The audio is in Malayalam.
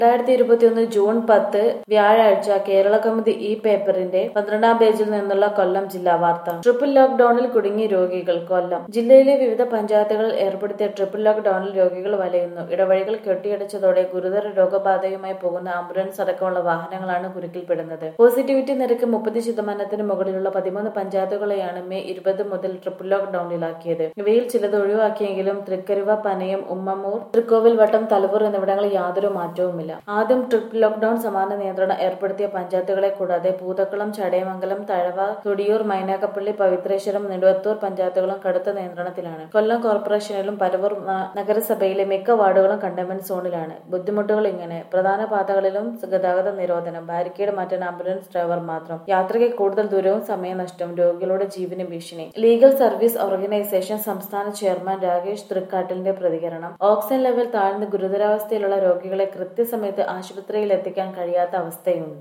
രണ്ടായിരത്തി ഇരുപത്തിയൊന്ന് ജൂൺ പത്ത് വ്യാഴാഴ്ച കേരള കൗമുദി ഈ പേപ്പറിന്റെ പന്ത്രണ്ടാം പേജിൽ നിന്നുള്ള കൊല്ലം ജില്ലാ വാർത്ത ട്രിപ്പിൾ ലോക്ഡൌണിൽ കുടുങ്ങി രോഗികൾ കൊല്ലം ജില്ലയിലെ വിവിധ പഞ്ചായത്തുകളിൽ ഏർപ്പെടുത്തിയ ട്രിപ്പിൾ ലോക്ഡൌണിൽ രോഗികൾ വലയുന്നു ഇടവഴികൾ കെട്ടിയടച്ചതോടെ ഗുരുതര രോഗബാധയുമായി പോകുന്ന ആംബുലൻസ് അടക്കമുള്ള വാഹനങ്ങളാണ് കുരുക്കിൽപ്പെടുന്നത് പോസിറ്റിവിറ്റി നിരക്ക് മുപ്പത് ശതമാനത്തിന് മുകളിലുള്ള പതിമൂന്ന് പഞ്ചായത്തുകളെയാണ് മെയ് ഇരുപത് മുതൽ ട്രിപ്പിൾ ലോക്ഡൌണിലാക്കിയത് ഇവയിൽ ചിലത് ഒഴിവാക്കിയെങ്കിലും തൃക്കരുവ പനയം ഉമ്മമൂർ തൃക്കോവിൽ വട്ടം തലവൂർ എന്നിവിടങ്ങളിൽ യാതൊരു മാറ്റവുമില്ല ആദ്യം ട്രിപ്പിൾ ലോക്ഡൌൺ സമാന നിയന്ത്രണം ഏർപ്പെടുത്തിയ പഞ്ചായത്തുകളെ കൂടാതെ പൂതക്കുളം ചടയമംഗലം തഴവ തുടിയൂർ മൈനാക്കപ്പള്ളി പവിത്രേശ്വരം നെടുവത്തൂർ പഞ്ചായത്തുകളും കടുത്ത നിയന്ത്രണത്തിലാണ് കൊല്ലം കോർപ്പറേഷനിലും പരവൂർ ന- നഗരസഭയിലെ മിക്ക വാർഡുകളും കണ്ടെയ്ൻമെന്റ് സോണിലാണ് ബുദ്ധിമുട്ടുകൾ ഇങ്ങനെ പ്രധാന പാതകളിലും ഗതാഗത നിരോധനം ബാരിക്കേഡ് മാറ്റാൻ ആംബുലൻസ് ഡ്രൈവർ മാത്രം യാത്രയ്ക്ക് കൂടുതൽ ദൂരവും സമയനഷ്ടം രോഗികളുടെ ജീവന് ഭീഷണി ലീഗൽ സർവീസ് ഓർഗനൈസേഷൻ സംസ്ഥാന ചെയർമാൻ രാകേഷ് തൃക്കാട്ടിലിന്റെ പ്രതികരണം ഓക്സിജൻ ലെവൽ താഴ്ന്ന് ഗുരുതരാവസ്ഥയിലുള്ള രോഗികളെ കൃത്യസമയത്ത് ആശുപത്രിയിൽ എത്തിക്കാൻ കഴിയാത്ത അവസ്ഥയുണ്ട്